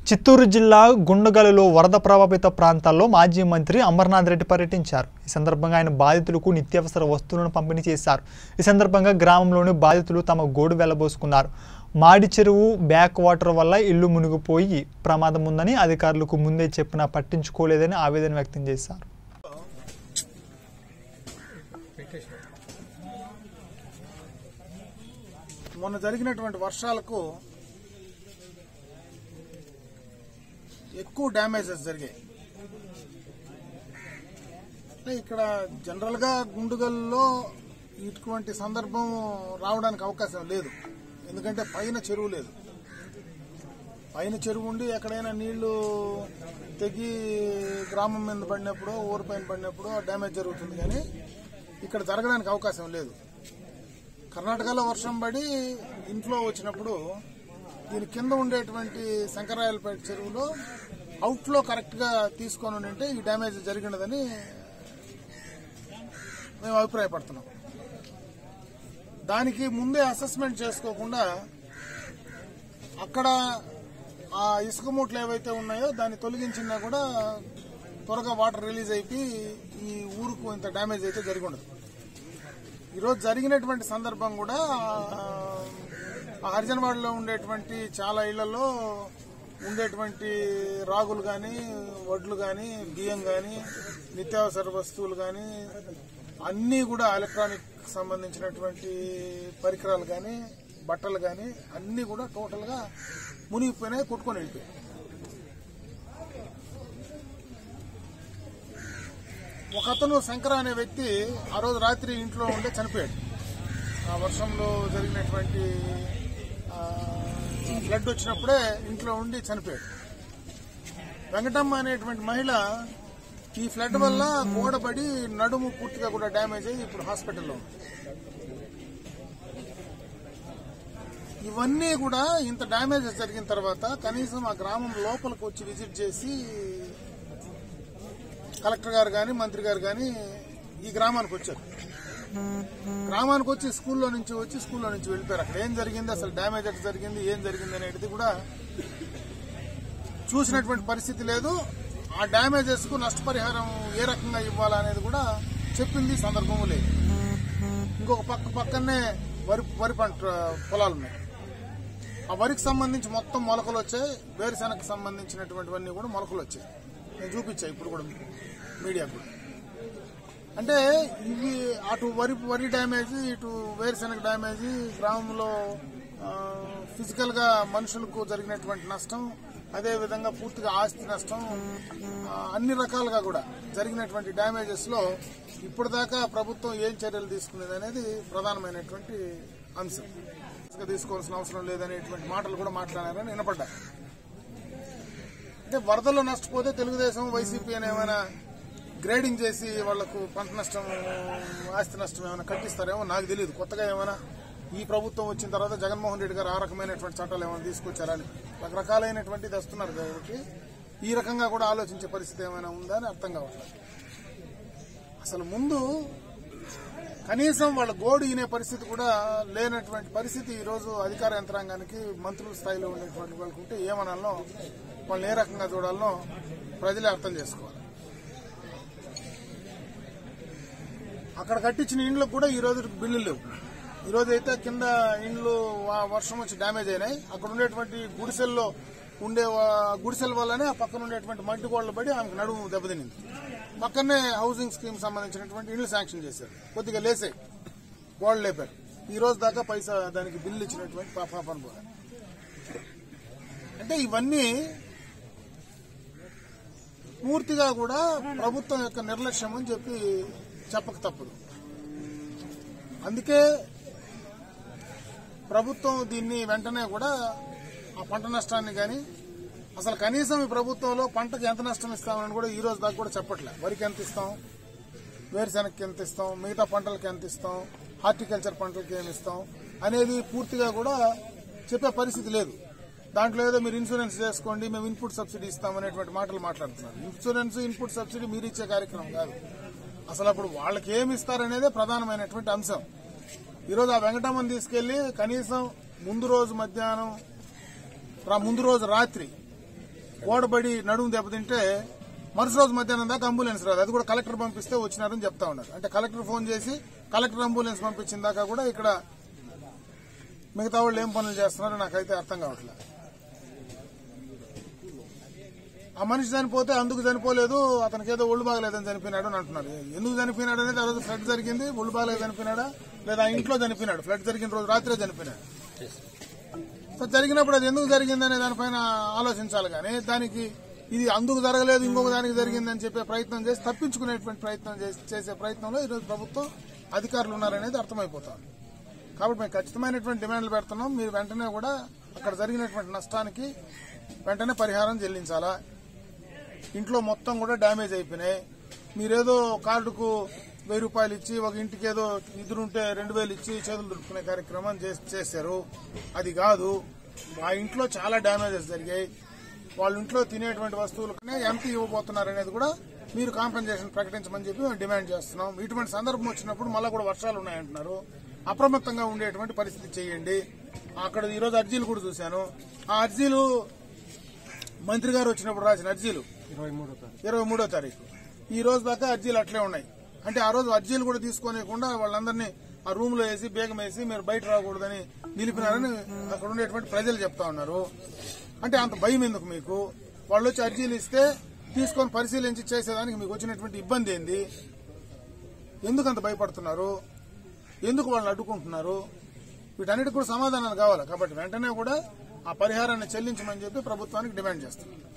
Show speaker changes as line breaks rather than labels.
చిత్తూరు జిల్లా గుండగలలో వరద ప్రభావిత ప్రాంతాల్లో మాజీ మంత్రి అమర్నాథ్ రెడ్డి పర్యటించారు ఈ సందర్భంగా ఆయన బాధితులకు నిత్యావసర వస్తువులను పంపిణీ చేశారు ఈ సందర్భంగా గ్రామంలోని బాధితులు తమ గోడు వెళ్లబోసుకున్నారు మాడి చెరువు బ్యాక్ వాటర్ వల్ల ఇల్లు మునిగిపోయి ప్రమాదం ఉందని అధికారులకు ముందే చెప్పినా పట్టించుకోలేదని ఆవేదన వ్యక్తం చేశారు
మొన్న జరిగినటువంటి వర్షాలకు ఎక్కువ డ్యామేజెస్ జరిగాయి అంటే ఇక్కడ జనరల్ గా గుండుగల్లో ఇటువంటి సందర్భం రావడానికి అవకాశం లేదు ఎందుకంటే పైన చెరువు లేదు పైన చెరువు ఉండి ఎక్కడైనా నీళ్లు తెగి గ్రామం మీద పడినప్పుడు ఊరు పైన పడినప్పుడు డ్యామేజ్ జరుగుతుంది కానీ ఇక్కడ జరగడానికి అవకాశం లేదు కర్ణాటకలో వర్షం పడి ఇంట్లో వచ్చినప్పుడు దీని కింద ఉండేటువంటి శంకరాయలపేట చెరువులో అవుట్లో కరెక్ట్ గా తీసుకొని ఉంటే ఈ డ్యామేజ్ జరిగినదని మేము అభిప్రాయపడుతున్నాం దానికి ముందే అసెస్మెంట్ చేసుకోకుండా అక్కడ ఆ ఇసుక మూటలు ఏవైతే ఉన్నాయో దాన్ని తొలగించినా కూడా త్వరగా వాటర్ రిలీజ్ అయిపోయి ఈ ఊరుకు ఇంత డ్యామేజ్ అయితే జరిగి ఉండదు ఈరోజు జరిగినటువంటి సందర్భం కూడా ఆ హరిజనవాడలో ఉండేటువంటి చాలా ఇళ్లలో ఉండేటువంటి రాగులు కానీ వడ్లు కానీ బియ్యం కానీ నిత్యావసర వస్తువులు కానీ అన్నీ కూడా ఎలక్ట్రానిక్ సంబంధించినటువంటి పరికరాలు కానీ బట్టలు కానీ అన్నీ కూడా టోటల్గా మునిగిపోయినాయి కొట్టుకొని వెళ్ళిపోయాయి ఒక అతను శంకర అనే వ్యక్తి ఆ రోజు రాత్రి ఇంట్లో ఉండే చనిపోయాడు ఆ వర్షంలో జరిగినటువంటి ఫ్లడ్ వచ్చినప్పుడే ఇంట్లో ఉండి చనిపోయాడు వెంకటమ్మ అనేటువంటి మహిళ ఈ ఫ్లడ్ వల్ల గోడపడి నడుము పూర్తిగా కూడా డ్యామేజ్ అయ్యి ఇప్పుడు హాస్పిటల్లో ఉంది ఇవన్నీ కూడా ఇంత డ్యామేజెస్ జరిగిన తర్వాత కనీసం ఆ గ్రామం లోపలికి వచ్చి విజిట్ చేసి కలెక్టర్ గారు కానీ మంత్రి గారు కానీ ఈ గ్రామానికి వచ్చారు గ్రామానికి వచ్చి స్కూల్లో నుంచి వచ్చి స్కూల్లో నుంచి వెళ్ళిపోయారు అక్కడ ఏం జరిగింది అసలు డ్యామేజ్ ఎట్లా జరిగింది ఏం జరిగింది అనేది కూడా చూసినటువంటి పరిస్థితి లేదు ఆ డ్యామేజెస్ కు నష్టపరిహారం ఏ రకంగా ఇవ్వాలనేది కూడా చెప్పింది సందర్భం లేదు ఇంకొక పక్క పక్కనే వరి వరి పంట పొలాలు ఉన్నాయి ఆ వరికి సంబంధించి మొత్తం మొలకలు వచ్చాయి వేరుశెనగకు సంబంధించినటువంటివన్నీ కూడా మొలకలు వచ్చాయి నేను చూపించా ఇప్పుడు కూడా మీడియా కూడా అంటే ఇవి అటు వరి వరి డ్యామేజ్ ఇటు వేరుశెనగ డ్యామేజ్ గ్రామంలో ఫిజికల్ గా మనుషులకు జరిగినటువంటి నష్టం అదే విధంగా పూర్తిగా ఆస్తి నష్టం ఆ, అన్ని రకాలుగా కూడా జరిగినటువంటి డ్యామేజెస్ లో ఇప్పటిదాకా ప్రభుత్వం ఏం చర్యలు తీసుకునేది అనేది ప్రధానమైనటువంటి అంశం ఇసుక తీసుకోవాల్సిన అవసరం లేదనేటువంటి మాటలు కూడా మాట్లాడారని వినపడ్డా అంటే వరదల్లో నష్టపోతే తెలుగుదేశం వైసీపీ అని ఏమైనా గ్రేడింగ్ చేసి వాళ్లకు పంట నష్టం ఆస్తి నష్టం ఏమైనా కట్టిస్తారేమో నాకు తెలియదు కొత్తగా ఏమైనా ఈ ప్రభుత్వం వచ్చిన తర్వాత జగన్మోహన్ రెడ్డి గారు ఆ రకమైనటువంటి చట్టాలు ఏమైనా తీసుకొచ్చారని రకరకాలైనటువంటి వస్తున్నారు కాబట్టి ఈ రకంగా కూడా ఆలోచించే పరిస్థితి ఏమైనా ఉందా అని అర్థం కావట్లేదు అసలు ముందు కనీసం వాళ్ళ గోడు ఈనే పరిస్థితి కూడా లేనటువంటి పరిస్థితి ఈ రోజు అధికార యంత్రాంగానికి మంత్రుల స్థాయిలో ఉండేటువంటి వాళ్ళకు ఉంటే ఏమనాలో వాళ్ళని ఏ రకంగా చూడాలనో ప్రజలే అర్థం చేసుకోవాలి అక్కడ కట్టించిన ఇండ్లకు కూడా ఈ రోజు బిల్లులు లేవు ఈ రోజు అయితే కింద ఇండ్లు వా- వర్షం వచ్చి డ్యామేజ్ అయినాయి అక్కడ ఉండేటువంటి గుడిసెల్లో ఉండే వా- గుడిసెల వల్లనే ఆ పక్కన ఉండేటువంటి మట్టి గోడలు పడి ఆమెకు నడుము దెబ్బతినింది పక్కనే హౌసింగ్ స్కీమ్ సంబంధించినటువంటి ఇండ్లు శాంక్షన్ చేశారు కొద్దిగా లేసాయి గోడలు లేపారు ఈ రోజు దాకా పైసా దానికి బిల్లు ఇచ్చినటువంటి పా- పాపన పోయారు అంటే ఇవన్నీ పూర్తిగా కూడా ప్రభుత్వం యొక్క నిర్లక్ష్యం అని చెప్పి చెప్పక తప్పదు అందుకే ప్రభుత్వం దీన్ని వెంటనే కూడా ఆ పంట నష్టాన్ని కానీ అసలు కనీసం ఈ ప్రభుత్వంలో పంటకు ఎంత నష్టం ఇస్తామని కూడా ఈ రోజు దాకా కూడా చెప్పట్లే వరికి ఎంత ఇస్తాం వేరుశెనగకి ఎంత ఇస్తాం మిగతా పంటలకి ఎంత ఇస్తాం హార్టికల్చర్ పంటలకి ఏమి ఇస్తాం అనేది పూర్తిగా కూడా చెప్పే పరిస్థితి లేదు దాంట్లో ఏదో మీరు ఇన్సూరెన్స్ చేసుకోండి మేము ఇన్పుట్ సబ్సిడీ ఇస్తాం అనేటువంటి మాటలు మాట్లాడుతున్నారు ఇన్సూరెన్స్ ఇన్పుట్ సబ్సిడీ మీరు ఇచ్చే కార్యక్రమం కాదు అసలు అప్పుడు వాళ్ళకి ఏమి ఇస్తారనేదే ప్రధానమైనటువంటి అంశం ఈరోజు ఆ వెంకటమ్మని తీసుకెళ్లి కనీసం ముందు రోజు మధ్యాహ్నం రా- ముందు రోజు రాత్రి గోడబడి నడుము దెబ్బతింటే మరుసటి రోజు మధ్యాహ్నం దాకా అంబులెన్స్ రాదు అది కూడా కలెక్టర్ పంపిస్తే వచ్చినారని చెప్తా ఉన్నారు అంటే కలెక్టర్ ఫోన్ చేసి కలెక్టర్ అంబులెన్స్ పంపించిన దాకా కూడా ఇక్కడ మిగతా వాళ్ళు ఏం పనులు చేస్తున్నారో నాకైతే అర్థం కావట్లేదు ఆ మనిషి చనిపోతే అందుకు చనిపోలేదు అతనికి ఏదో ఒళ్ళు బాగలేదని చనిపోయినాడు అని అంటున్నారు ఎందుకు చనిపోయినాడు అనేది ఆ రోజు ఫ్లడ్ జరిగింది ఒళ్ళు బాగలేదు చనిపోయినాడా లేదా ఆ ఇంట్లో చనిపోయినాడు ఫ్లడ్ జరిగిన రోజు రాత్రే చనిపోయినాడు సో జరిగినప్పుడు అది ఎందుకు జరిగిందనే దానిపైన ఆలోచించాలి కానీ దానికి ఇది అందుకు జరగలేదు ఇంకొక దానికి జరిగిందని చెప్పే ప్రయత్నం చేసి తప్పించుకునేటువంటి ప్రయత్నం చేసి- చేసే ప్రయత్నంలో ఈరోజు ప్రభుత్వం అధికారులు ఉన్నారనేది అర్థమైపోతుంది కాబట్టి మేము ఖచ్చితమైనటువంటి డిమాండ్లు పెడుతున్నాం మీరు వెంటనే కూడా అక్కడ జరిగినటువంటి నష్టానికి వెంటనే పరిహారం చెల్లించాలా ఇంట్లో మొత్తం కూడా డ్యామేజ్ అయిపోయినాయి మీరేదో కార్డుకు వెయ్యి రూపాయలు ఇచ్చి ఒక ఇంటికి ఏదో ఇద్దరుంటే రెండు వేలు ఇచ్చి చేతులు దులుపుకునే కార్యక్రమం చేస్- చేశారు అది కాదు ఆ ఇంట్లో చాలా డ్యామేజెస్ జరిగాయి వాళ్ళ ఇంట్లో తినేటువంటి వస్తువులకనే ఎంత ఇవ్వబోతున్నారు అనేది కూడా మీరు కాంపెన్సేషన్ ప్రకటించమని చెప్పి మేము డిమాండ్ చేస్తున్నాం ఇటువంటి సందర్భం వచ్చినప్పుడు మళ్ళీ కూడా వర్షాలు ఉన్నాయంటున్నారు అప్రమత్తంగా ఉండేటువంటి పరిస్థితి చేయండి అక్కడ ఈ రోజు అర్జీలు కూడా చూశాను ఆ అర్జీలు మంత్రి గారు వచ్చినప్పుడు రాసిన అర్జీలు ఇరవై మూడో తారీఖు ఈ రోజు దాకా అర్జీలు అట్లే ఉన్నాయి అంటే ఆ రోజు అర్జీలు కూడా తీసుకోనికుండా వాళ్ళందరినీ ఆ రూమ్ లో వేసి బేగం వేసి మీరు బయట రాకూడదని నిలిపినారని అక్కడ ఉండేటువంటి ప్రజలు చెప్తా ఉన్నారు అంటే అంత భయం ఎందుకు మీకు వాళ్ళు వచ్చి అర్జీలు ఇస్తే తీసుకొని పరిశీలించి చేసేదానికి మీకు వచ్చినటువంటి ఇబ్బంది ఏంది ఎందుకు అంత భయపడుతున్నారు ఎందుకు వాళ్ళని అడ్డుకుంటున్నారు వీటన్నిటికి కూడా సమాధానాలు కావాలి కాబట్టి వెంటనే కూడా ఆ పరిహారాన్ని చెల్లించమని చెప్పి ప్రభుత్వానికి డిమాండ్ చేస్తున్నారు